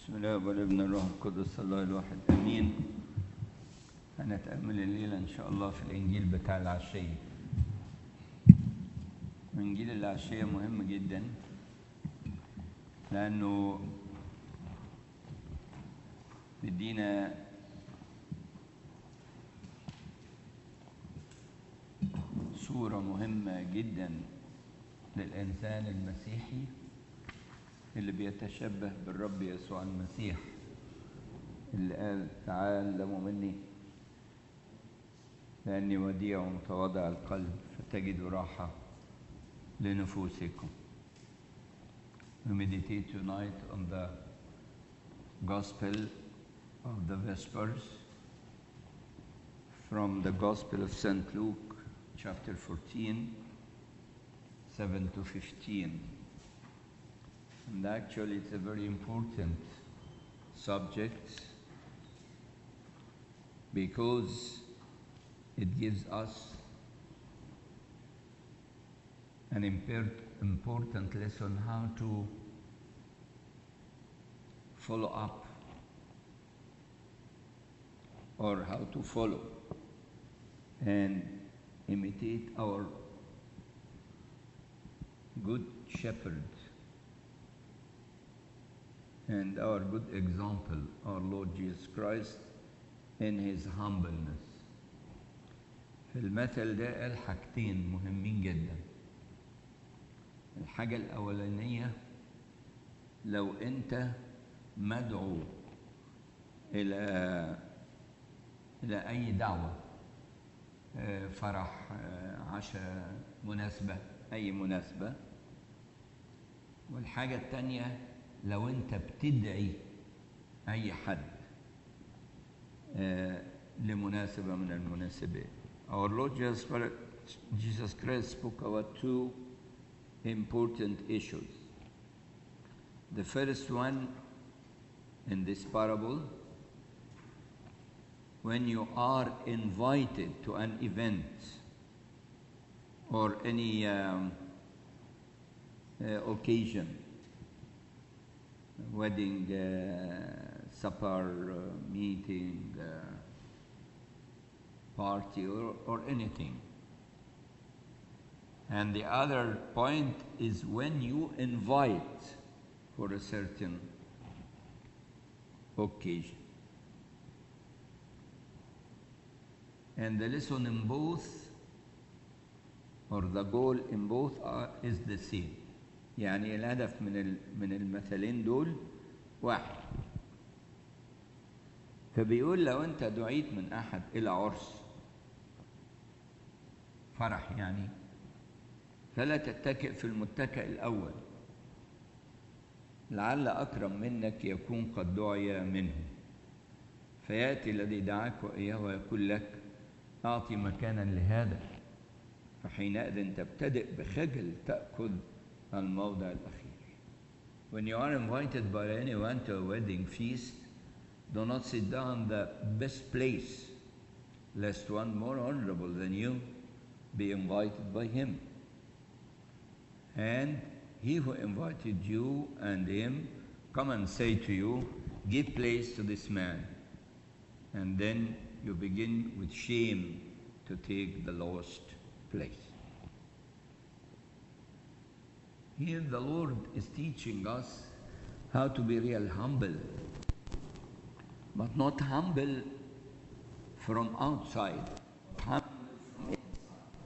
بسم الله والابن الروح القدس الله الواحد امين هنتامل الليله ان شاء الله في الانجيل بتاع العشيه انجيل العشيه مهم جدا لانه بيدينا صوره مهمه جدا للانسان المسيحي اللي بيتشبه بالرب يسوع المسيح اللي قال تعلموا مني لأني وديع ومتواضع القلب فتجدوا راحة لنفوسكم. We meditate tonight on the Gospel of the Vespers from the Gospel of St. Luke, chapter 14, 7 to 15. And actually, it's a very important subject because it gives us an impaired, important lesson how to follow up or how to follow and imitate our good shepherd and our good example, our Lord Jesus Christ, in his humbleness. في المثل ده قال حاجتين مهمين جدا. الحاجة الأولانية لو أنت مدعو إلى إلى أي دعوة فرح عشاء مناسبة أي مناسبة والحاجة التانية لو انت بتدعي اي حد آه لمناسبة من المناسبات Our Lord Jesus Christ spoke about two important issues. The first one in this parable, when you are invited to an event or any um, uh, occasion, wedding, uh, supper, uh, meeting, uh, party, or, or anything. And the other point is when you invite for a certain occasion. And the lesson in both, or the goal in both, are, is the same. يعني الهدف من من المثلين دول واحد فبيقول لو انت دعيت من احد الى عرس فرح يعني فلا تتكئ في المتكئ الاول لعل اكرم منك يكون قد دعي منه فياتي الذي دعاك واياه ويقول لك اعطي مكانا لهذا فحينئذ تبتدئ بخجل تاخذ الموضع الأخير. When you are invited by anyone to a wedding feast, do not sit down the best place, lest one more honorable than you be invited by him. And he who invited you and him come and say to you, Give place to this man. And then you begin with shame to take the lowest place. Here the Lord is teaching us how to be real humble, but not humble from outside, humble from inside.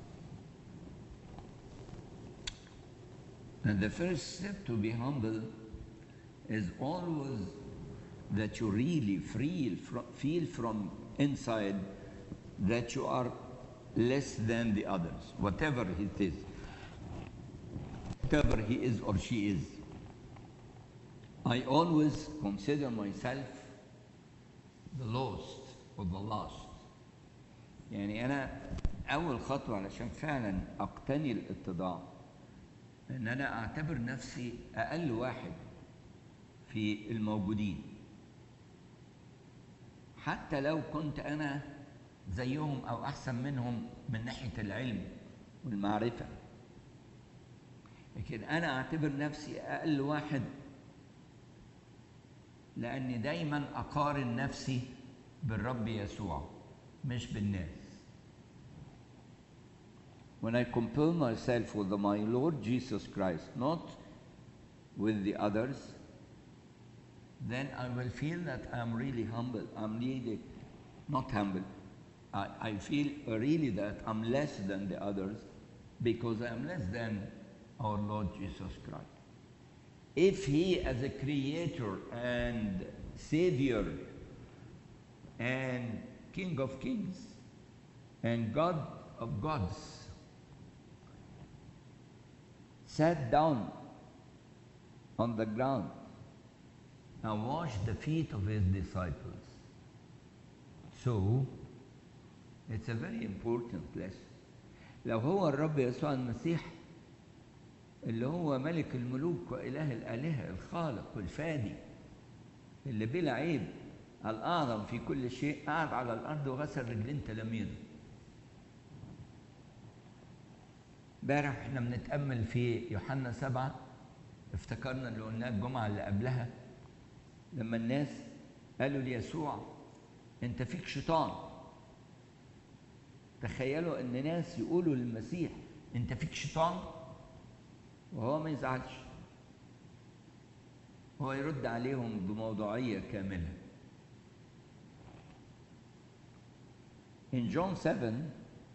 And the first step to be humble is always that you really feel from, feel from inside that you are less than the others, whatever it is whatever he is or she is. I always consider myself the lost or the lost. يعني أنا أول خطوة علشان فعلا أقتني الاتضاع إن أنا أعتبر نفسي أقل واحد في الموجودين. حتى لو كنت أنا زيهم أو أحسن منهم من ناحية العلم والمعرفة. لكن أنا أعتبر نفسي أقل واحد لأني دايما أقارن نفسي بالرب يسوع مش بالناس When I compare myself with my Lord Jesus Christ, not with the others, then I will feel that I'm really humble. I'm really not humble, I, I feel really that I'm less than the others because I'm less than our Lord Jesus Christ. If He, as a creator and Savior and King of Kings and God of gods, sat down on the ground and washed the feet of His disciples. So, it's a very important lesson. لو هو الرب يسوع المسيح اللي هو ملك الملوك وإله الآلهة الخالق والفادي اللي بلا عيب الأعظم في كل شيء قعد على الأرض وغسل رجلين تلاميذه امبارح احنا بنتأمل في يوحنا سبعة افتكرنا اللي قلناه الجمعة اللي قبلها لما الناس قالوا ليسوع انت فيك شيطان تخيلوا ان ناس يقولوا للمسيح انت فيك شيطان وهو ما يزعلش هو يرد عليهم بموضوعية كاملة In John 7,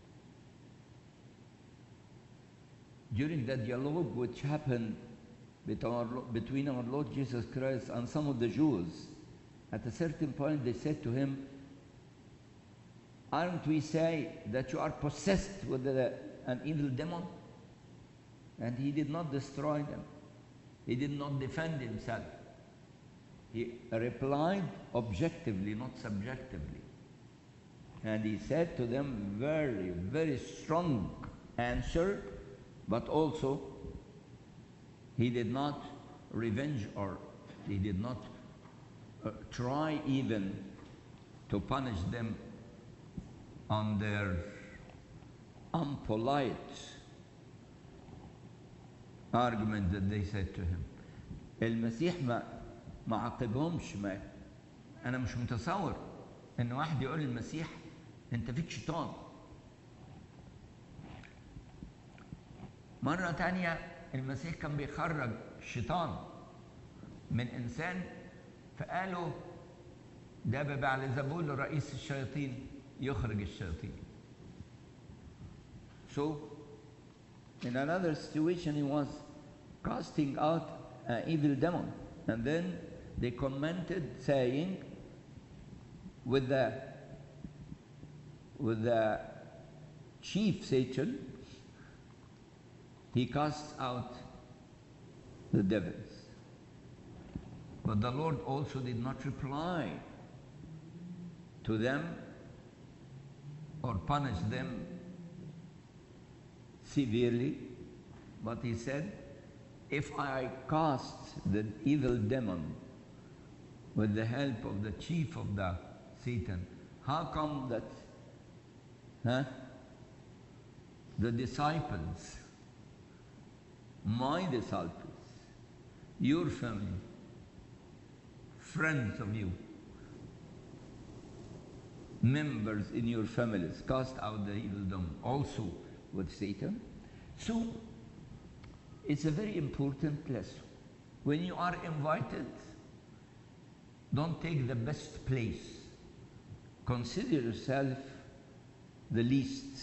during the dialogue which happened between our Lord Jesus Christ and some of the Jews, at a certain point they said to him, Aren't we say that you are possessed with a, an evil demon? And he did not destroy them. He did not defend himself. He replied objectively, not subjectively. And he said to them very, very strong answer, but also he did not revenge or he did not uh, try even to punish them on their unpolite argument that they said to him. المسيح ما ما عاقبهمش ما انا مش متصور ان واحد يقول للمسيح انت فيك شيطان مرة تانية المسيح كان بيخرج شيطان من إنسان فقالوا ده ببعلزبول رئيس الشياطين يخرج الشياطين. So, in another situation, he was casting out an evil demon. And then they commented saying, with the with the chief Satan, he casts out the devils. But the Lord also did not reply to them or punish them severely, but he said, If I cast the evil demon with the help of the chief of the Satan, how come that huh, the disciples, my disciples, your family, friends of you, members in your families cast out the evil demon also with Satan. So it's a very important lesson. When you are invited, don't take the best place. Consider yourself the least.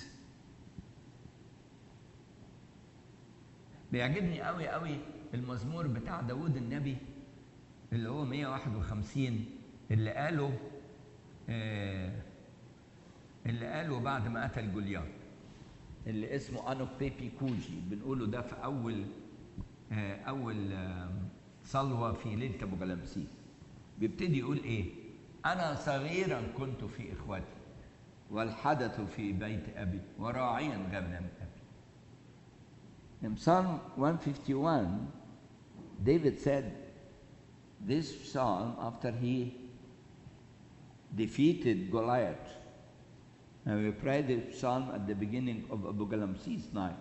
بيعجبني قوي قوي المزمور بتاع داود النبي اللي هو 151 اللي قاله آه اللي قاله بعد ما قتل جولياث اللي اسمه انو بيبي كوجي بنقوله ده في اول آه اول آه صلوه في ليله ابو غلامسيس بيبتدي يقول ايه انا صغيرا كنت في اخوتي والحدث في بيت ابي وراعيا غنم ابي In Psalm 151, David said this psalm after he defeated Goliath. And we prayed this psalm at the beginning of Abu Galamsis night.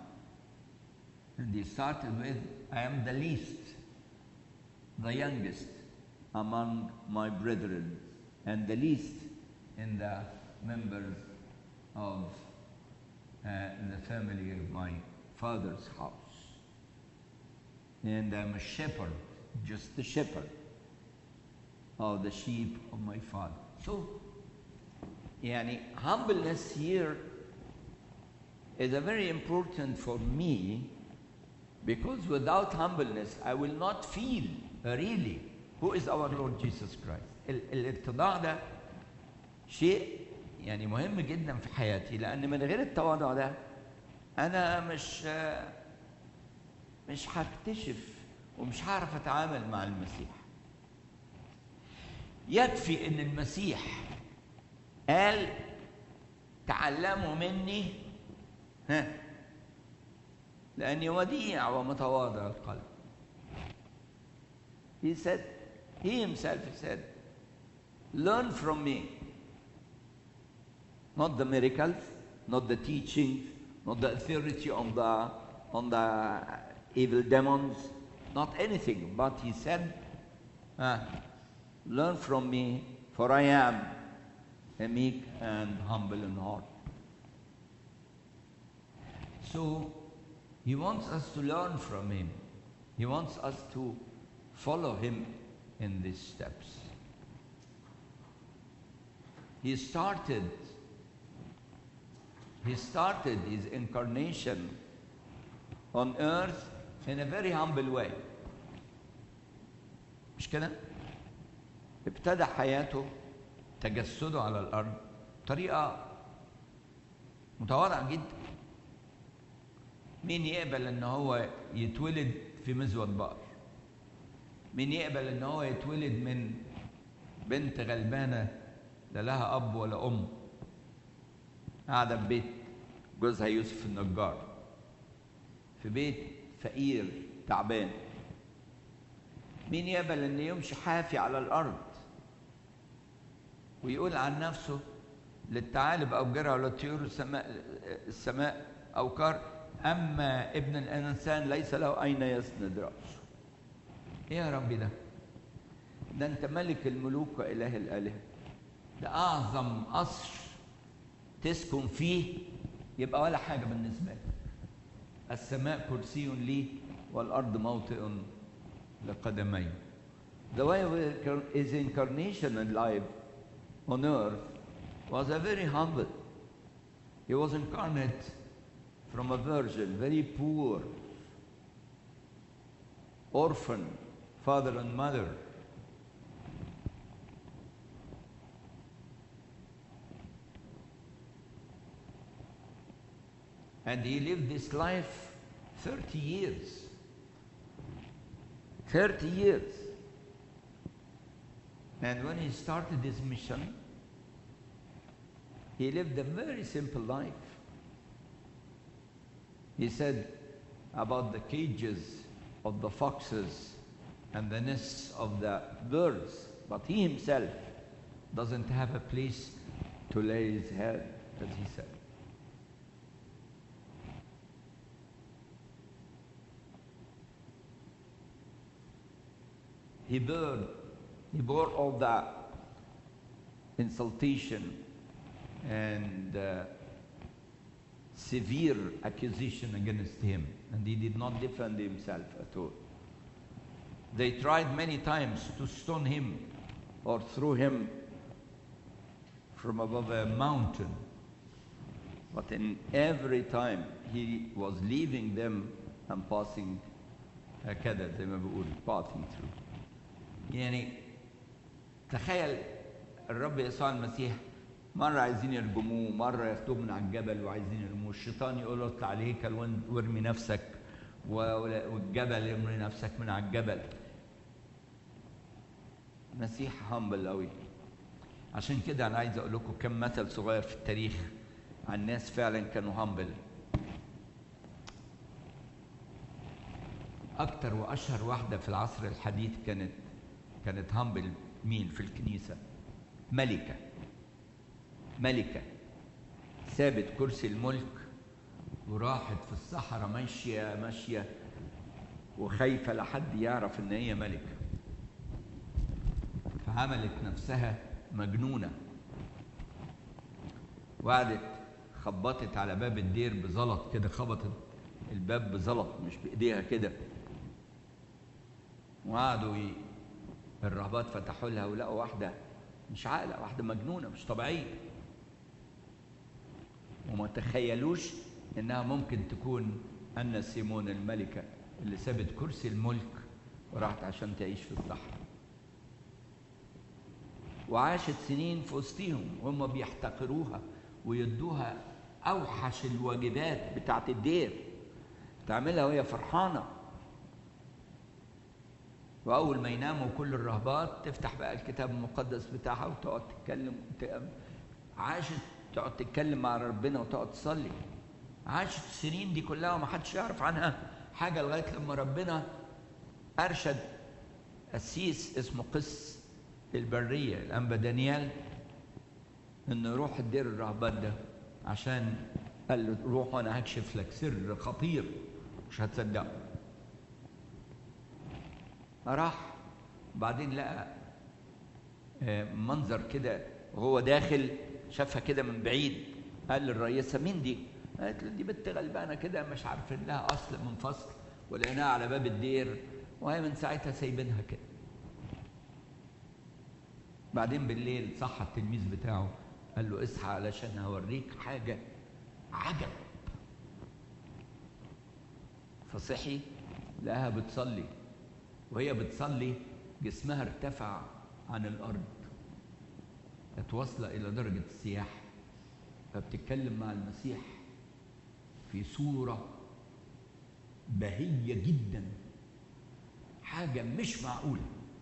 And he started with, I am the least, the youngest, among my brethren, and the least in the members of uh, the family of my father's house. And I'm a shepherd, just the shepherd of the sheep of my father. So, yani, humbleness here is a very important for me because without humbleness I will not feel really who is our Lord Jesus Christ. ال- الاتضاع ده شيء يعني مهم جدا في حياتي لأن من غير التواضع ده أنا مش مش هكتشف ومش هعرف أتعامل مع المسيح. يكفي إن المسيح قال تعلموا مني ها لأني وديع ومتواضع القلب. He said, he himself said, learn from me. Not the miracles, not the teachings, not the authority on the on the evil demons, not anything. But he said, ah, learn from me, for I am a meek and humble in heart. So he wants us to learn from him. He wants us to follow him in these steps. He started he started his incarnation on earth in a very humble way. مش كده؟ ابتدى حياته تجسده على الأرض بطريقة متواضعة جدا. مين يقبل إن هو يتولد في مزود بقر؟ مين يقبل إن هو يتولد من بنت غلبانة لا لها أب ولا أم؟ قاعدة في بيت جوزها يوسف النجار في بيت فقير تعبان مين يقبل ان يمشي حافي على الارض ويقول عن نفسه للثعالب اوجرها ولا طيور السماء السماء اوكار اما ابن الانسان ليس له اين يسند راسه ايه يا ربي ده ده انت ملك الملوك واله الالهه ده اعظم قصر تسكن فيه يبقى ولا حاجة بالنسبة لك السماء كرسي لي والأرض موطئ لقدمي The way of his incarnation in life on earth was a very humble. He was incarnate from a virgin, very poor, orphan, father and mother. And he lived this life 30 years. 30 years. And when he started his mission, he lived a very simple life. He said about the cages of the foxes and the nests of the birds, but he himself doesn't have a place to lay his head, as he said. he bore, he bore all the insultation and uh, severe accusation against him, and he did not defend himself at all. They tried many times to stone him or throw him from above a mountain, but in every time he was leaving them and passing كده زي ما بيقول passing through. يعني تخيل الرب يسوع المسيح مرة عايزين يرجموه مرة ياخدوه من على الجبل وعايزين يرموه الشيطان يقول له اطلع الهيكل وارمي نفسك والجبل ارمي نفسك من على الجبل مسيح هامبل قوي عشان كده انا عايز اقول لكم كم مثل صغير في التاريخ عن ناس فعلا كانوا هامبل اكتر واشهر واحده في العصر الحديث كانت كانت هامبل مين في الكنيسة ملكة ملكة سابت كرسي الملك وراحت في الصحراء ماشية ماشية وخايفة لحد يعرف إن هي ملكة عملت نفسها مجنونة وقعدت خبطت على باب الدير بزلط كده خبطت الباب بزلط مش بإيديها كده وقعدوا ي... الرهبات فتحوا لها ولقوا واحدة مش عاقلة واحدة مجنونة مش طبيعية وما تخيلوش إنها ممكن تكون أن سيمون الملكة اللي سابت كرسي الملك وراحت عشان تعيش في الصحراء وعاشت سنين في وسطيهم وهم بيحتقروها ويدوها أوحش الواجبات بتاعت الدير تعملها وهي فرحانة وأول ما يناموا كل الرهبات تفتح بقى الكتاب المقدس بتاعها وتقعد تتكلم عاشت تقعد تتكلم مع ربنا وتقعد تصلي عاشت السنين دي كلها وما حدش يعرف عنها حاجة لغاية لما ربنا أرشد قسيس اسمه قس البرية الأنبا دانيال إنه يروح الدير الرهبان ده عشان قال له روح وأنا هكشف لك سر خطير مش هتصدقه راح بعدين لقى منظر كده وهو داخل شافها كده من بعيد قال للرئيسة مين دي؟ قالت له دي بنت غلبانة كده مش عارفين لها أصل من فصل ولقيناها على باب الدير وهي من ساعتها سايبينها كده بعدين بالليل صح التلميذ بتاعه قال له اصحى علشان هوريك حاجة عجب فصحي لقاها بتصلي وهي بتصلي جسمها ارتفع عن الأرض اتوصل إلى درجة السياحة فبتتكلم مع المسيح في صورة بهية جدا حاجة مش معقولة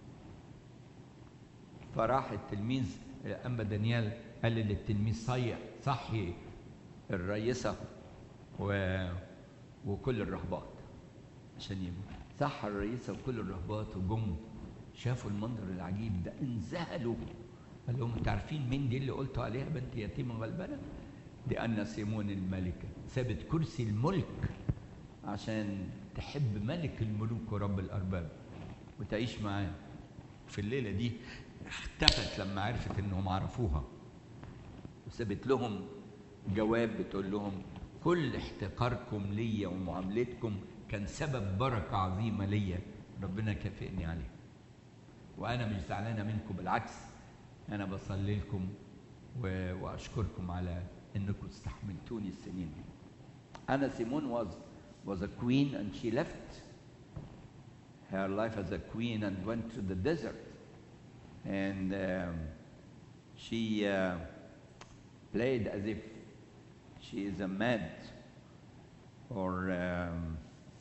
فراح التلميذ أما دانيال قال للتلميذ صيح صحي الرئيسة و... وكل الرهبات عشان يبقى صح الرئيسة وكل الرهبات وجم شافوا المنظر العجيب ده انذهلوا قال لهم انتوا عارفين مين دي اللي قلتوا عليها بنت يتيمة غلبانة؟ دي أن سيمون الملكة سابت كرسي الملك عشان تحب ملك الملوك ورب الأرباب وتعيش معاه في الليلة دي اختفت لما عرفت انهم عرفوها وسابت لهم جواب بتقول لهم كل احتقاركم ليا ومعاملتكم كان سبب بركة عظيمة ليا ربنا كافئني عليها وأنا مش زعلانة منكم بالعكس أنا بصلي لكم وأشكركم على إنكم استحملتوني السنين دي أنا سيمون was was a queen and she left her life as a queen and went to the desert and um, she uh, played as if she is a mad or um,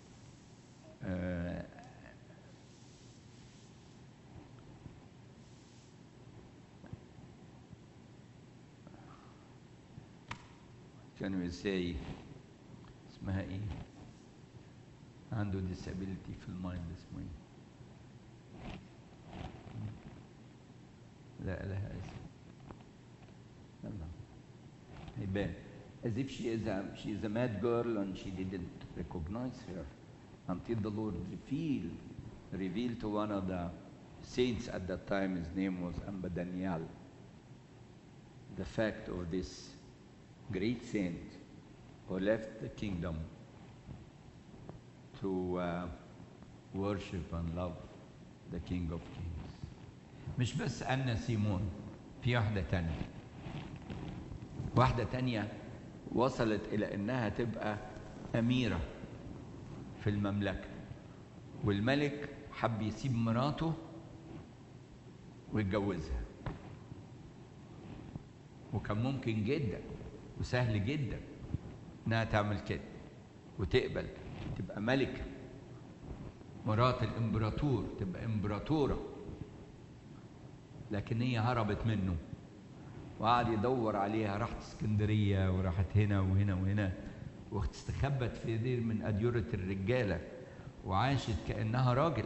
uh, can we say اسمها ايه عنده disability في المايند اسمه ايه لا لها اسم يلا هيبان as if she is a she is a mad girl and she didn't recognize her until the Lord revealed revealed to one of the saints at that time his name was Amba Daniel the fact of this great saint who left the kingdom to uh, worship and love the King of Kings. مش بس أنا سيمون في واحدة تانية واحدة تانية وصلت إلى إنها تبقى أميرة في المملكة والملك حب يسيب مراته ويتجوزها وكان ممكن جدا وسهل جدا انها تعمل كده وتقبل تبقى ملكة مرات الامبراطور تبقى امبراطورة لكن هي هربت منه وقعد يدور عليها راحت اسكندرية وراحت هنا وهنا وهنا واستخبت في دير من أديرة الرجالة وعاشت كأنها راجل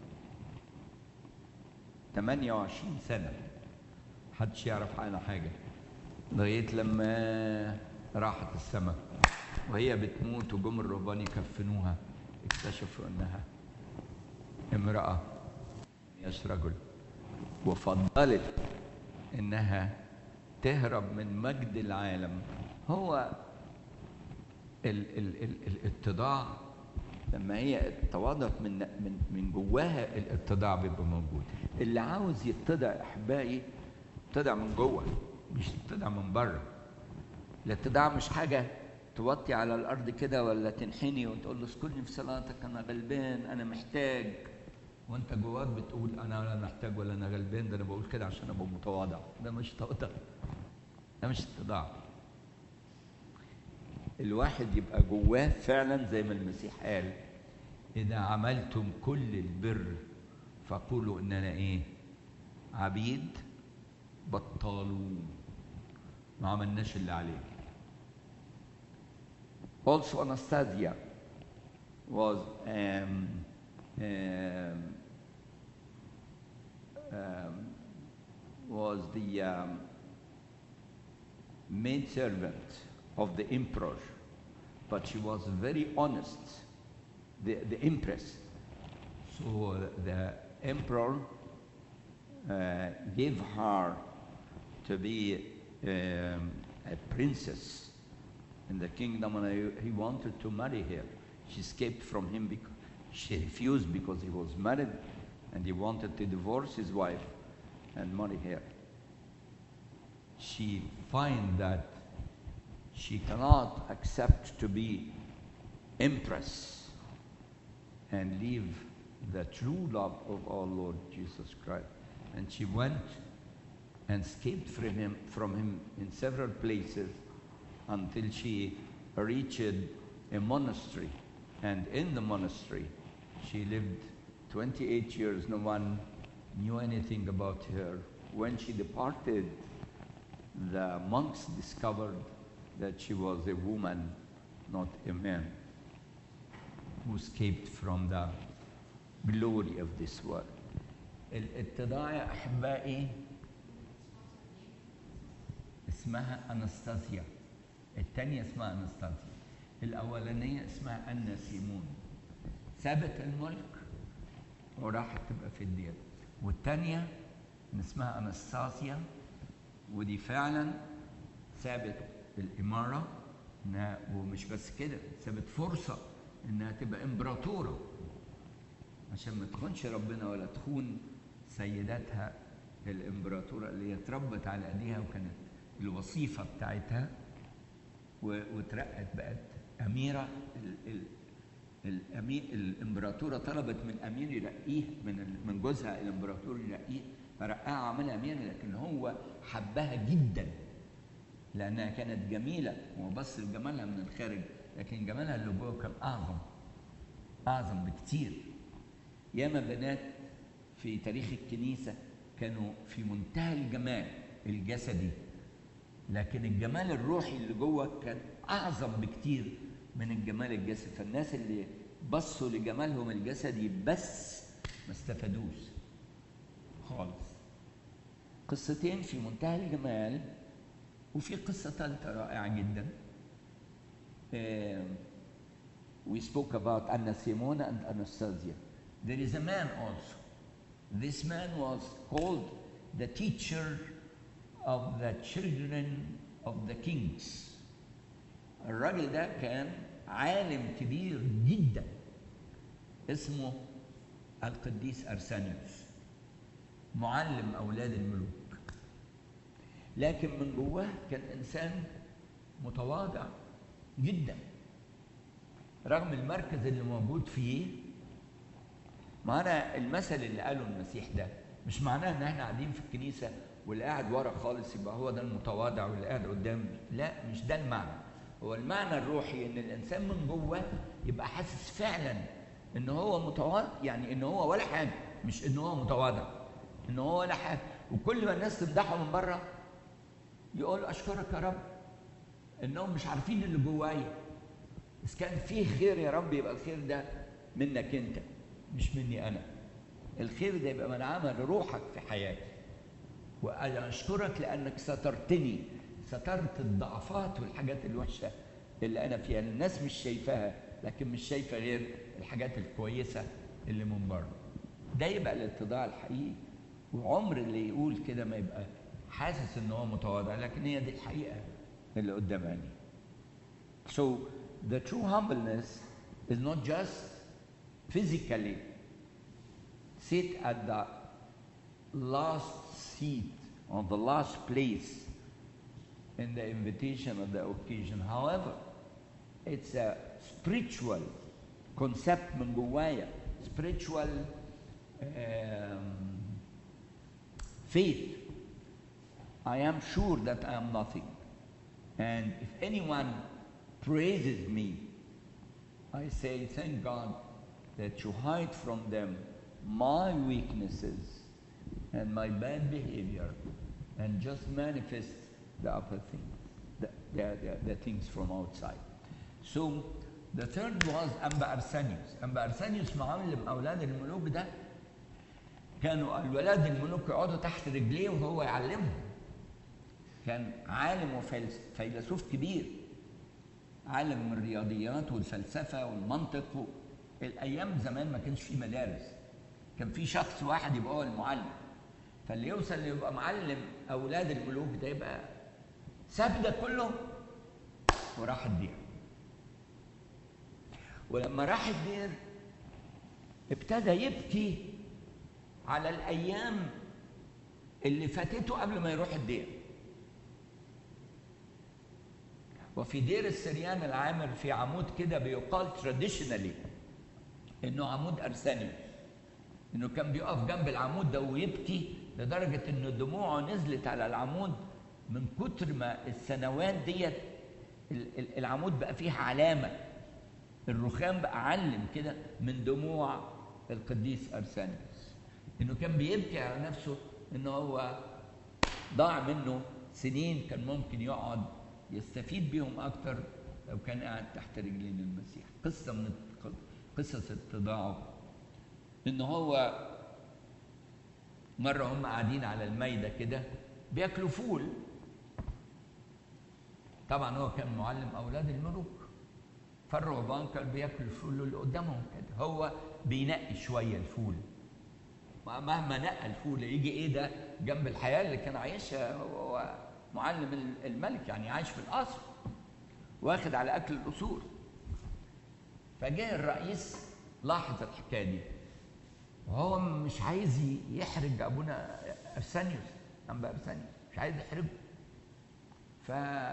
28 سنة محدش يعرف عنها حاجة لغاية لما راحت السماء وهي بتموت وجم الرهبان يكفنوها اكتشفوا انها امرأة مش رجل وفضلت انها تهرب من مجد العالم هو ال ال ال الاتضاع لما هي اتواضعت من من من جواها الاتضاع بيبقى موجود اللي عاوز يتضع احبائي يتضع من جوه مش يتضع من بره الاتضاع مش حاجه توطي على الارض كده ولا تنحني وتقول له اسكنني في صلاتك انا غلبان انا محتاج وانت جواك بتقول انا ولا محتاج ولا انا غلبان ده انا بقول كده عشان ابقى متواضع ده مش تواضع ده مش اتضاع الواحد يبقى جواه فعلا زي ما المسيح قال اذا عملتم كل البر فقولوا اننا ايه عبيد بطالون ما عملناش اللي عليه Also Anastasia was um, um, um, was the um, maid servant of the emperor, but she was very honest, the, the empress. So the emperor uh, gave her to be um, a princess in the kingdom, and I, he wanted to marry her. She escaped from him because she refused because he was married, and he wanted to divorce his wife and marry her. She find that she cannot accept to be empress and leave the true love of our Lord Jesus Christ. And she went and escaped from him, from him in several places until she reached a monastery. And in the monastery, she lived 28 years. No one knew anything about her. When she departed, the monks discovered that she was a woman, not a man, who escaped from the glory of this world. الاتضاع يا احبائي اسمها انستاسيا الثانيه اسمها انستاسيا الاولانيه اسمها انا سيمون سابت الملك وراحت تبقى في الدير والثانيه اسمها انستاسيا ودي فعلا سابت الاماره انها ومش بس كده سابت فرصه انها تبقى امبراطوره عشان ما تخونش ربنا ولا تخون سيداتها الامبراطوره اللي هي اتربت على ايديها وكانت الوظيفه بتاعتها واترقت بقت اميره ال ال الامير الامبراطوره طلبت من امير يرقيه من من جوزها الامبراطور يرقيه فرقاها عملها اميره لكن هو حبها جدا لانها كانت جميله وبص لجمالها من الخارج لكن جمالها اللي جوه كان اعظم اعظم بكتير ياما بنات في تاريخ الكنيسه كانوا في منتهى الجمال الجسدي لكن الجمال الروحي اللي جوه كان اعظم بكتير من الجمال الجسدي فالناس اللي بصوا لجمالهم الجسدي بس ما استفادوش خالص قصتين في منتهى الجمال وفي قصة ثالثة رائعة جدا um, we spoke about Anna Simona and Anastasia there is a man also this man was called the teacher of the children of the kings الراجل ده كان عالم كبير جدا اسمه القديس أرسانيوس معلم أولاد الملوك لكن من جواه كان إنسان متواضع جدا رغم المركز اللي موجود فيه معنى المثل اللي قاله المسيح ده مش معناه ان احنا قاعدين في الكنيسه واللي قاعد ورا خالص يبقى هو ده المتواضع واللي قاعد قدام لا مش ده المعنى هو المعنى الروحي ان الانسان من جوه يبقى حاسس فعلا ان هو متواضع يعني ان هو ولا حاجه مش ان هو متواضع ان هو ولا حاجه وكل ما الناس تمدحه من بره يقول اشكرك يا رب انهم مش عارفين اللي جوايا بس كان فيه خير يا رب يبقى الخير ده منك انت مش مني انا الخير ده يبقى من عمل روحك في حياتي وانا اشكرك لانك سترتني سترت الضعفات والحاجات الوحشه اللي انا فيها الناس مش شايفاها لكن مش شايفه غير الحاجات الكويسه اللي من بره ده يبقى الاتضاع الحقيقي وعمر اللي يقول كده ما يبقى حاسس ان هو متواضع لكن هي دي الحقيقه اللي قدام عيني so the true humbleness is not just physically sit at the last seat on the last place in the invitation of the occasion however it's a spiritual concept من جوايا spiritual um, faith I am sure that I am nothing and if anyone praises me I say thank God that you hide from them my weaknesses and my bad behavior and just manifest the upper things, the, the, the, the things from outside. So the third was أنبا أرسانيوس أنبا أرسانيوس معلم أولاد الملوك ده كانوا الولاد الملوك يقعدوا تحت رجليه وهو يعلمهم كان عالم وفيلسوف كبير عالم من الرياضيات والفلسفة والمنطق الأيام زمان ما كانش في مدارس كان في شخص واحد يبقى هو المعلم فاللي يوصل يبقى معلم أولاد الملوك ده يبقى ساب ده كله وراح الدير ولما راح الدير ابتدى يبكي على الأيام اللي فاتته قبل ما يروح الدير وفي دير السريان العامر في عمود كده بيقال تراديشنالي انه عمود ارسانيوس انه كان بيقف جنب العمود ده ويبكي لدرجه ان دموعه نزلت على العمود من كتر ما السنوات ديت العمود بقى فيها علامه الرخام بقى علم كده من دموع القديس ارسانيوس انه كان بيبكي على نفسه انه هو ضاع منه سنين كان ممكن يقعد يستفيد بيهم اكتر لو كان قاعد تحت رجلين المسيح قصه من قصص اتضاعه ان هو مره هم قاعدين على المايده كده بياكلوا فول طبعا هو كان معلم اولاد الملوك فالرهبان كان بياكل الفول اللي قدامهم كده هو بينقي شويه الفول مهما نقى الفول يجي ايه ده جنب الحياه اللي كان عايشها هو معلم الملك يعني عايش في القصر واخد على اكل الاصول فجاء الرئيس لاحظ الحكايه دي وهو مش عايز يحرج ابونا ارسانيوس انبا ارسانيوس مش عايز يحرجه ف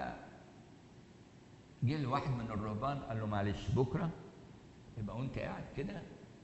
جه لواحد من الرهبان قال له معلش بكره يبقى وانت قاعد كده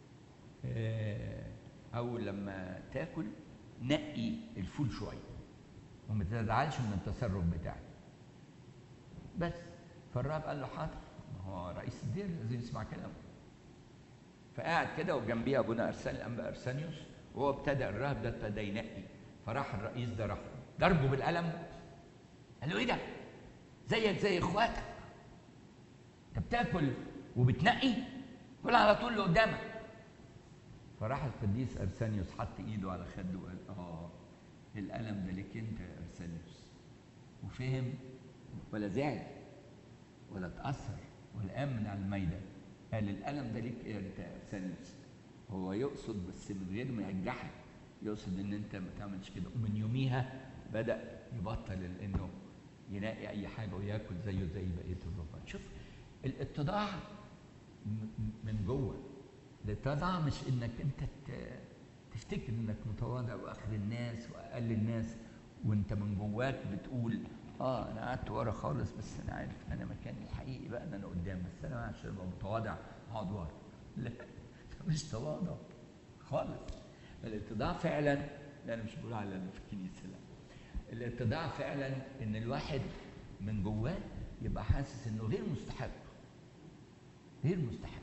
اول لما تاكل نقي الفول شويه وما تزعلش من التصرف بتاعي بس فالرهب قال له حاضر ما هو رئيس الدير لازم يسمع كلامه فقعد كده وجنبيه ابونا ارسل الانبا ارسانيوس وهو ابتدى الراهب ده ابتدى ينقي فراح الرئيس ده راح ضربه بالقلم قال له ايه ده؟ زيك زي اخواتك انت بتاكل وبتنقي كل على طول اللي قدامك فراح القديس ارسانيوس حط ايده على خده وقال اه الألم ده ليك أنت يا أرسانيوس وفهم ولا زعل ولا اتأثر ولا قام من على المايدة قال الألم ده ليك أنت يا أرسانيوس هو يقصد بس من غير ما ينجحك يقصد إن أنت ما تعملش كده ومن يوميها بدأ يبطل إنه يلاقي أي حاجة وياكل زيه زي بقية الرهبان شوف الاتضاع من جوه الاتضاع مش إنك أنت تفتكر انك متواضع واخر الناس واقل الناس وانت من جواك بتقول اه انا قعدت ورا خالص بس انا عارف انا مكاني الحقيقي بقى ان انا قدام بس انا عشان ابقى متواضع اقعد ورا لا مش تواضع خالص الاتضاع فعلا لا انا مش بقول على اللي في الكنيسه لا الاتضاع فعلا ان الواحد من جواه يبقى حاسس انه غير مستحق غير مستحق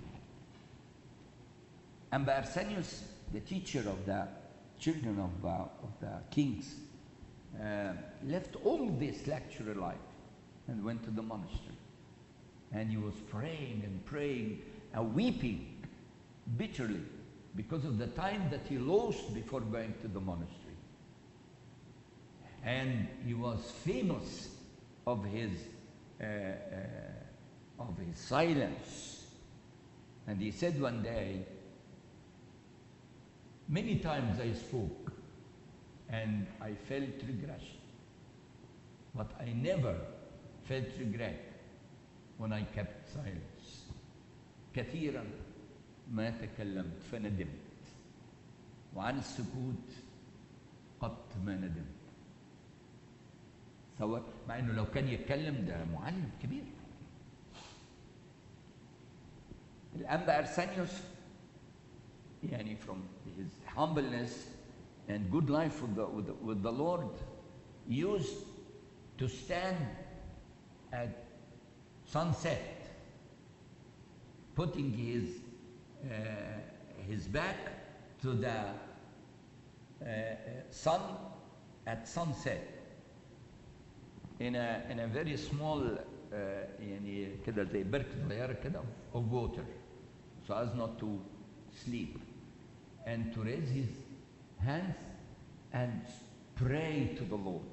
أما أرسانيوس the teacher of the children of, uh, of the kings, uh, left all this luxury life and went to the monastery. And he was praying and praying and weeping bitterly because of the time that he lost before going to the monastery. And he was famous of his, uh, of his silence. And he said one day, Many times I spoke, and I felt regression. But I never felt regret when I kept silence. كثيرا ما تكلمت فندمت وعن السكوت قط ما ندمت تصور مع انه لو كان يتكلم ده معلم كبير الانبا ارسانيوس يعني from his humbleness and good life with the, with the, with the Lord used to stand at sunset putting his uh, his back to the uh, sun at sunset in a in a very small uh, يعني كده زي بركة صغيرة كده of water so as not to sleep and to raise his hands and pray to the Lord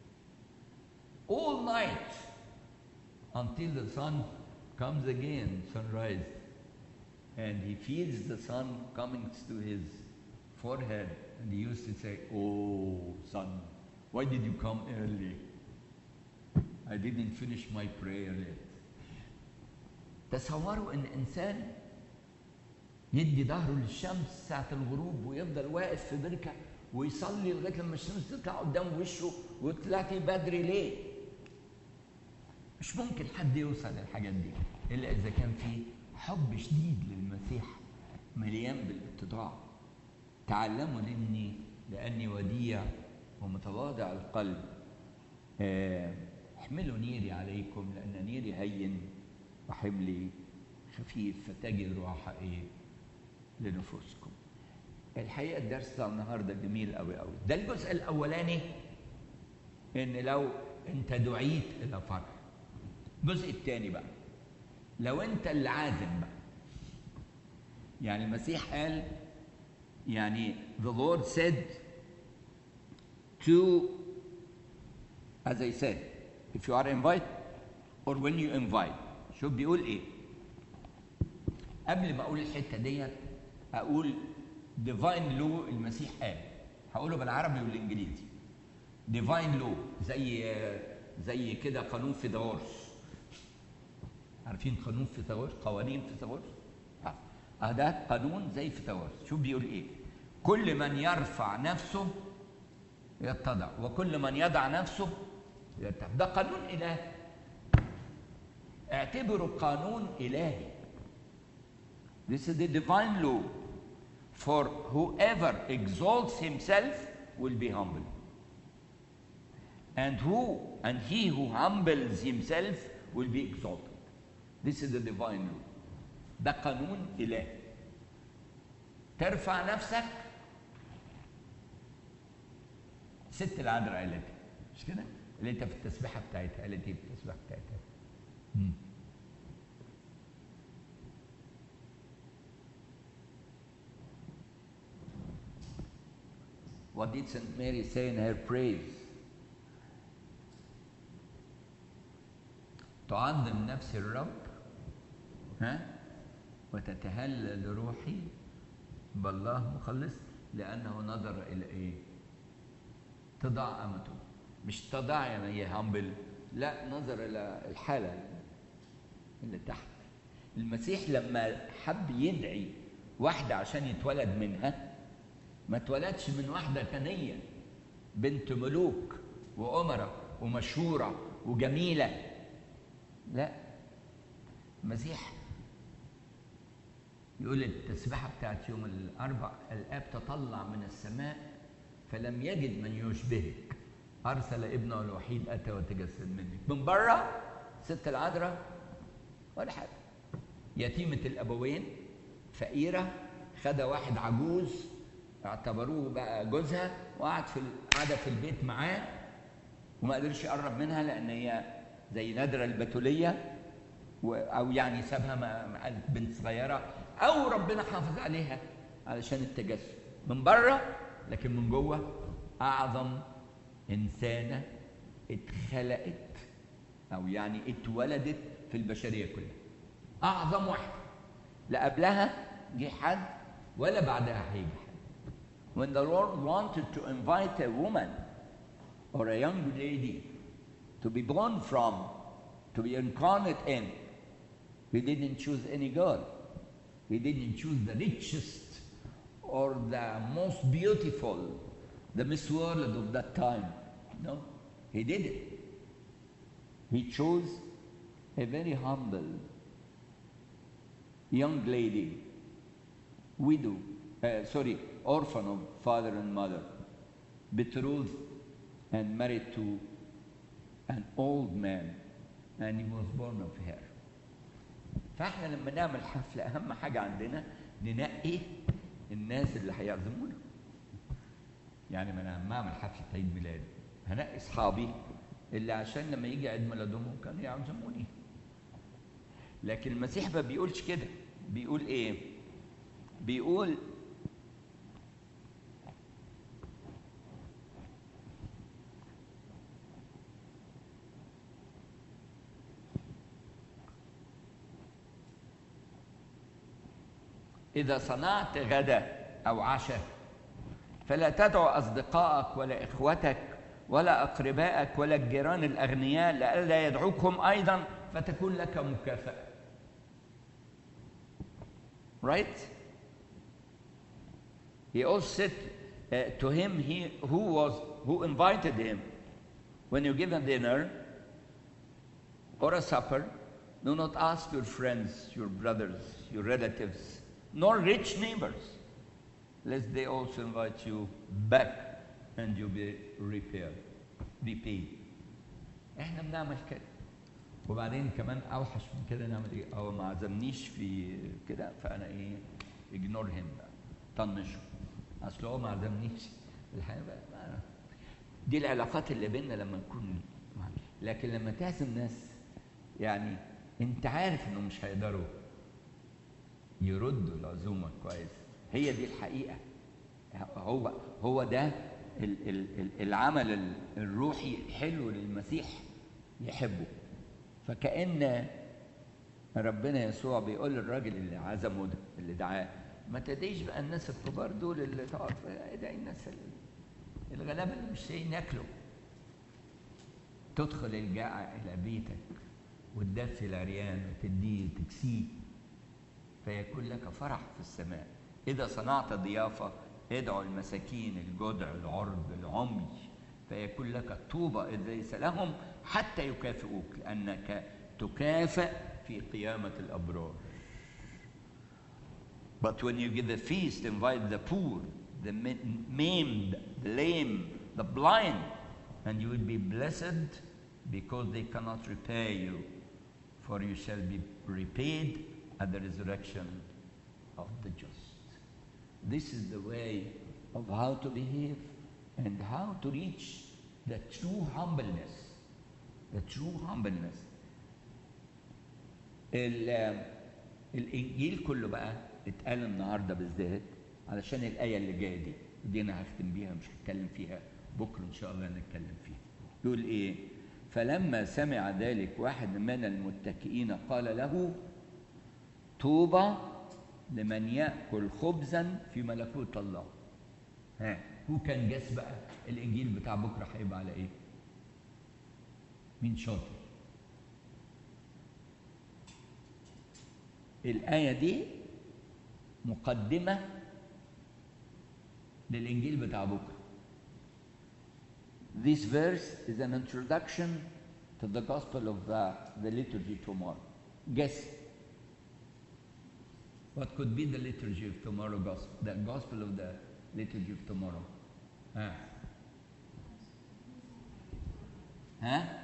all night until the sun comes again, sunrise, and he feels the sun coming to his forehead, and he used to say, Oh, sun, why did you come early? I didn't finish my prayer yet. تصوروا ان انسان يدي ظهره للشمس ساعة الغروب ويفضل واقف في بركة ويصلي لغاية لما الشمس تطلع قدام وشه وطلعتي بدري ليه؟ مش ممكن حد يوصل للحاجات دي الا اذا كان في حب شديد للمسيح مليان بالاتضاع تعلموا لاني لاني وديع ومتواضع القلب آه، احملوا نيري عليكم لان نيري هين وحملي خفيف فتجد راحه ايه لنفوسكم الحقيقه الدرس بتاع النهارده جميل قوي قوي ده الجزء الاولاني ان لو انت دعيت الى فرح الجزء الثاني بقى لو انت اللي عازم بقى يعني المسيح قال يعني the Lord said to as I said if you are invited or when you invite شوف بيقول ايه قبل ما اقول الحته ديت اقول divine law المسيح قال هقوله بالعربي والانجليزي divine law زي زي كده قانون فيثاغورس عارفين قانون فيثاغورس قوانين فيثاغورس اه آه ده قانون زي فيثاغورس شوف بيقول ايه كل من يرفع نفسه يتضع وكل من يضع نفسه يرتفع ده قانون الهي اعتبره قانون الهي This is the divine law for whoever exalts himself will be humble and who and he who humbles himself will be exalted This is the divine law. ده قانون إلهي. ترفع نفسك ست العذراء قالت مش كده؟ اللي انت في التسبيحه بتاعتها قالت ايه في التسبيحه بتاعتها؟ مم. What did St. Mary say in her praise? تعظم نفسي الرب ها وتتهلل روحي بالله مخلص لأنه نظر إلى إيه؟ تضع أمته مش تضع يعني هي همبل لا نظر إلى الحالة اللي تحت المسيح لما حب يدعي واحدة عشان يتولد منها ما اتولدش من واحدة ثانية بنت ملوك وأمرة ومشهورة وجميلة لا المسيح يقول التسبيحة بتاعت يوم الأربع الآب تطلع من السماء فلم يجد من يشبهك أرسل ابنه الوحيد أتى وتجسد منك من بره ست العذراء ولا حاجة يتيمة الأبوين فقيرة خد واحد عجوز اعتبروه بقى جوزها وقعد في قاعدة في البيت معاه وما قدرش يقرب منها لأن هي زي نادرة البتولية أو يعني سابها مع بنت صغيرة أو ربنا حافظ عليها علشان التجسد من بره لكن من جوه أعظم إنسانة اتخلقت أو يعني اتولدت في البشرية كلها أعظم واحدة لا قبلها جه حد ولا بعدها هيجي حد When the Lord wanted to invite a woman or a young lady to be born from, to be incarnate in, He didn't choose any girl. He didn't choose the richest or the most beautiful, the Miss World of that time. No, He didn't. He chose a very humble young lady, widow, uh, sorry, orphan of father and mother, betrothed and married to an old man, and he was born of her. فاحنا لما نعمل حفله اهم حاجه عندنا ننقي الناس اللي هيعزمونا. يعني ما انا لما اعمل حفله عيد ميلاد هنقي اصحابي اللي عشان لما يجي عيد ميلادهم كانوا يعزموني. لكن المسيح ما بيقولش كده بيقول ايه بيقول إذا صنعت غدا أو عشاء فلا تدعو أصدقائك ولا إخوتك ولا أقربائك ولا الجيران الأغنياء لئلا يدعوكم أيضا فتكون لك مكافأة right? He also said uh, to him he, who was who invited him, when you give a dinner or a supper, do not ask your friends, your brothers, your relatives, nor rich neighbors, lest they also invite you back and you be repaired, repaid. احنا بنعمل كده وبعدين كمان اوحش من كده نعمل ايه؟ او ما عزمنيش في كده فانا ايه؟ اجنور هيم بقى طنشه اصل هو ما عزمنيش الحقيقه بقى ما دي العلاقات اللي بيننا لما نكون لكن لما تعزم ناس يعني انت عارف انهم مش هيقدروا يردوا العزومه كويس هي دي الحقيقه هو هو ده ال- ال- ال- العمل الروحي الحلو للمسيح يحبه فكأن ربنا يسوع بيقول للراجل اللي عزمه ده اللي دعاه ما تدعيش بقى الناس الكبار دول اللي تقعد ادعي الناس ال- الغلابه اللي مش لاقيين ياكلوا تدخل الجائع الى بيتك وتدفي العريان وتديه تكسيه فيكون لك فرح في السماء اذا صنعت ضيافه ادعو المساكين الجدع العرب العمي فيكون لك طوبى اذ ليس لهم حتى يكافئوك لانك تكافئ في قيامه الابرار But when you give a feast, invite the poor, the ma- maimed, the lame, the blind, and you will be blessed because they cannot repay you, for you shall be repaid at the resurrection of the just. This is the way of how to behave and how to reach the true humbleness. The true humbleness. ال- الانجيل كله بقى اتقال النهارده بالذات علشان الايه اللي جايه دي دي انا هختم بيها مش هتكلم فيها بكره ان شاء الله نتكلم فيها يقول ايه فلما سمع ذلك واحد من المتكئين قال له طوبى لمن ياكل خبزا في ملكوت الله ها هو كان جاس بقى الانجيل بتاع بكره هيبقى على ايه مين شاطر الآية دي مقدمة للإنجيل بتاع بكرة. This verse is an introduction to the gospel of uh, the liturgy tomorrow. Guess what could be the liturgy of tomorrow gospel, the gospel of the liturgy of tomorrow? ها ها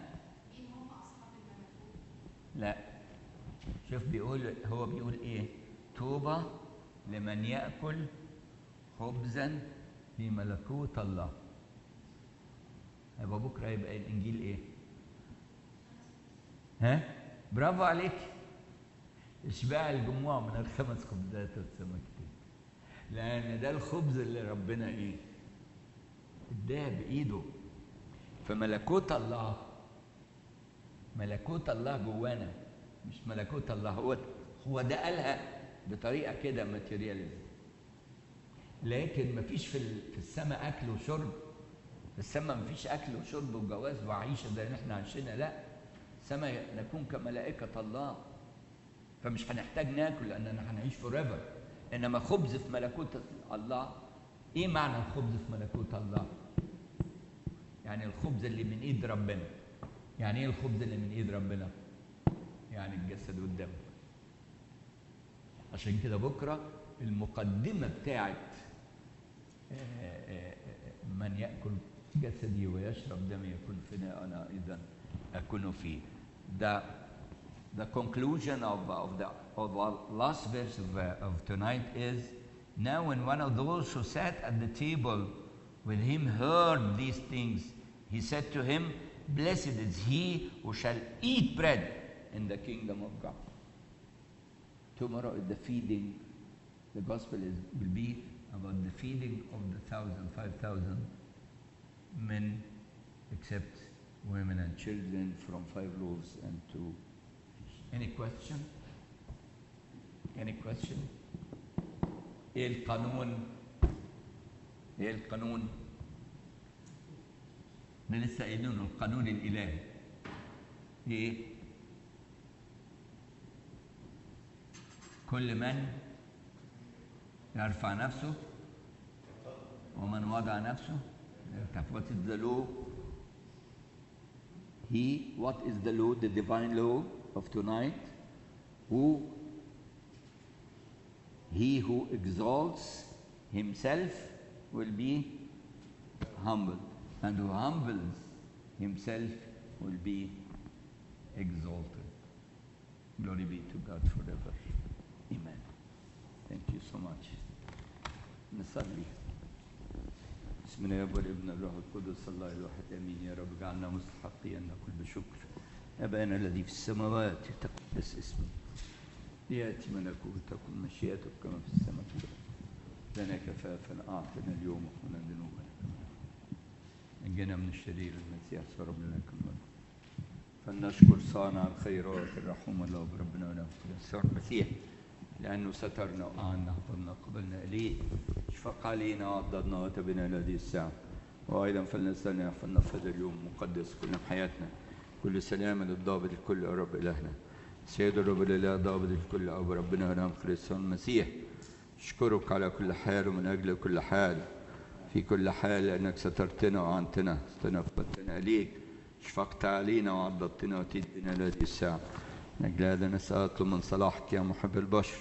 لا شوف بيقول هو بيقول ايه طوبى لمن ياكل خبزا في ملكوت الله يبقى بكره يبقى الانجيل ايه ها برافو عليك اشباع الجموع من الخمس خبزات والسمكتين لان ده الخبز اللي ربنا ايه اداه بايده فملكوت الله ملكوت الله جوانا مش ملكوت الله هو هو ده قالها بطريقه كده ماتيرياليزم لكن مفيش في ال- في السماء اكل وشرب في السماء مفيش اكل وشرب وجواز وعيشه زي اللي احنا عايشينها لا السماء نكون كملائكه الله فمش هنحتاج ناكل لاننا هنعيش فور انما خبز في ملكوت الله ايه معنى الخبز في ملكوت الله يعني الخبز اللي من ايد ربنا يعني ايه الخبز اللي من ايد ربنا يعني الجسد والدم عشان كده بكره المقدمه بتاعت آه، آه، آه، من ياكل جسدي ويشرب دمي يكون فينا انا اذا اكون فيه ده the conclusion of, of the of the last verse of, uh, of tonight is now when one of those who sat at the table with him heard these things he said to him blessed is he who shall eat bread in the kingdom of god tomorrow is the feeding the gospel is will be about the feeding of the thousand five thousand men except women and children from five loaves and two any question? Any question? ايه القانون؟ ايه القانون؟ احنا لسه قايلين القانون الالهي ايه؟ كل من يرفع نفسه ومن وضع نفسه what is the law? He, what is the law, the divine law of tonight? Who, he who exalts himself will be humbled, and who humbles himself will be exalted. Glory be to God forever. Amen. Thank you so much. نصلي بسم الله والابن الروح القدس الله الواحد امين يا رب اجعلنا مستحقين ان نقول بشكر ابانا الذي في السماوات يتقدس اسمك لياتي ملكوتك ومشيئتك كما في السماء كذلك لنا كفافا اعطنا اليوم وقنا ذنوبنا كما نجنا من الشرير المسيح صرب لنا كل فلنشكر صانع الخيرات الرحوم الله بربنا ونفسه يسوع المسيح لأنه سترنا وأعنا حفظنا قبلنا إليه اشفق علينا وعضدنا وتبنا إلى هذه الساعة وأيضا فلنسألنا يحفظنا في هذا اليوم مقدس كل حياتنا كل سلام للضابط الكل يا رب إلهنا سيد الرب الإله ضابط الكل أب ربنا ونعم كريستوس المسيح أشكرك على كل حال ومن أجل كل حال في كل حال لأنك سترتنا وعنتنا استنفذتنا إليك شفقت علينا وعضدتنا وأتيت بنا إلى هذه الساعة من أجل هذا نسأل أطلب من صلاحك يا محب البشر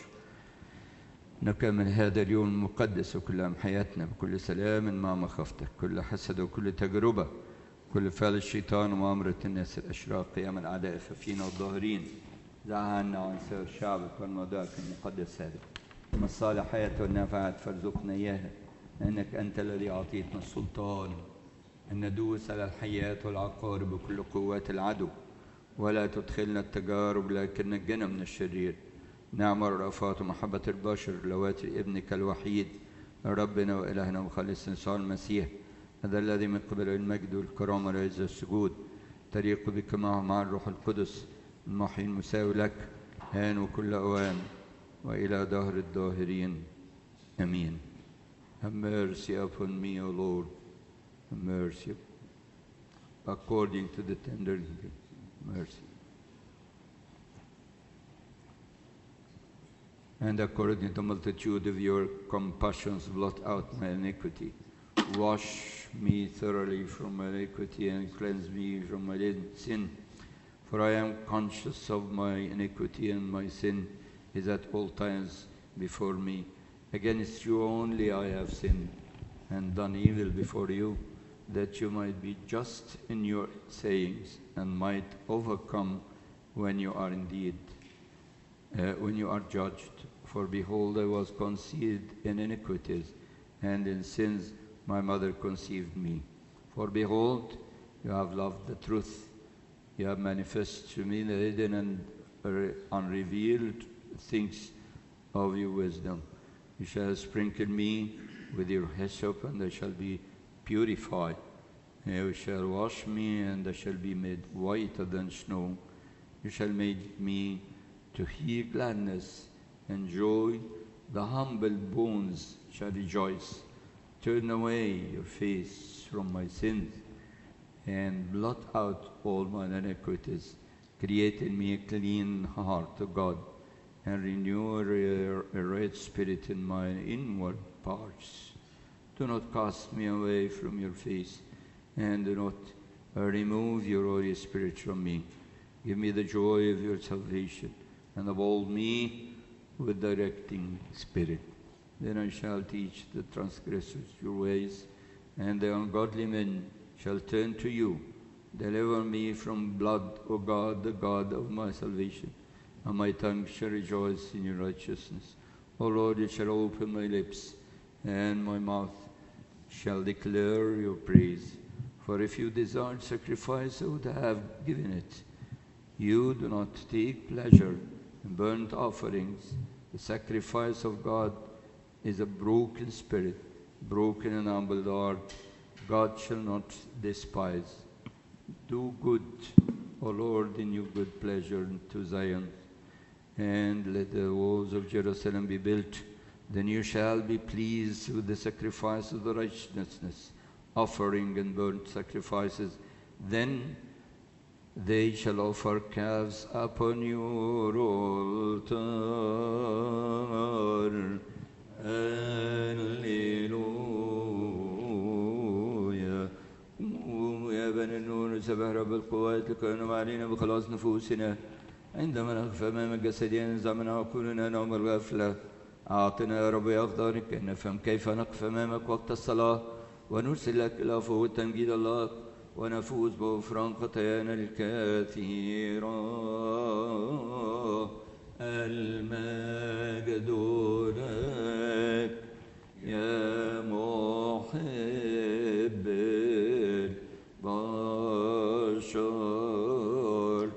نكمل هذا اليوم المقدس وكل أيام حياتنا بكل سلام مع مخافتك كل حسد وكل تجربة كل فعل الشيطان ومؤامرة الناس الأشرار قيام الأعداء ففينا والظاهرين زعلنا عن سائر شعبك والموضوعك المقدس هذا ثم الصالحات والنافعات فارزقنا إياها لأنك أنت الذي أعطيتنا السلطان أن ندوس على الحيات والعقارب بكل قوات العدو ولا تدخلنا التجارب لكن نجنا من الشرير نعم الرأفات ومحبة البشر لواتي ابنك الوحيد ربنا وإلهنا وخالصنا يسوع المسيح هذا الذي من قبل المجد والكرامة والعز والسجود تليق بك معه مع الروح القدس المحيي المساوي لك آن وكل أوان وإلى دهر الداهرين آمين Have mercy upon me, O Lord. Have mercy according to the tender mercy. And according to the multitude of your compassions, blot out my iniquity. Wash me thoroughly from my iniquity and cleanse me from my sin. For I am conscious of my iniquity, and my sin is at all times before me. Against you only I have sinned and done evil before you, that you might be just in your sayings and might overcome when you are indeed, uh, when you are judged. For behold, I was conceived in iniquities, and in sins my mother conceived me. For behold, you have loved the truth. You have manifested to me the hidden and uh, unrevealed things of your wisdom. You shall sprinkle me with your hyssop, and I shall be purified. You shall wash me, and I shall be made whiter than snow. You shall make me to hear gladness and joy, the humble bones shall rejoice. Turn away your face from my sins and blot out all my iniquities. Create in me a clean heart, O God, and renew a, a right spirit in my inward parts. Do not cast me away from your face, and do not uh, remove your Holy Spirit from me. Give me the joy of your salvation, and uphold me with directing spirit. Then I shall teach the transgressors your ways, and the ungodly men shall turn to you. Deliver me from blood, O God, the God of my salvation, and my tongue shall rejoice in your righteousness. O Lord, you shall open my lips, and my mouth shall declare your praise. For if you desired sacrifice, I would have given it. You do not take pleasure in burnt offerings. The sacrifice of God is a broken spirit, broken and humbled heart. God shall not despise. Do good, O Lord, in your good pleasure to Zion, and let the walls of Jerusalem be built. Then you shall be pleased with the sacrifice of the righteousness, offering and burnt sacrifices. Then they shall offer calves upon your altar. Alleluia. قوموا يا بني النور سبح رب القوات لكونوا علينا بخلاص نفوسنا عندما نخفى امام جسدنا ننزع منها عقولنا نوم الغفله اعطنا يا رب اقدارك ان نفهم كيف نقف امامك وقت الصلاه ونرسل لك الى فوق تمجيد الله ونفوز بغفران خطايانا الكثيرة المجد لك يا محب البشر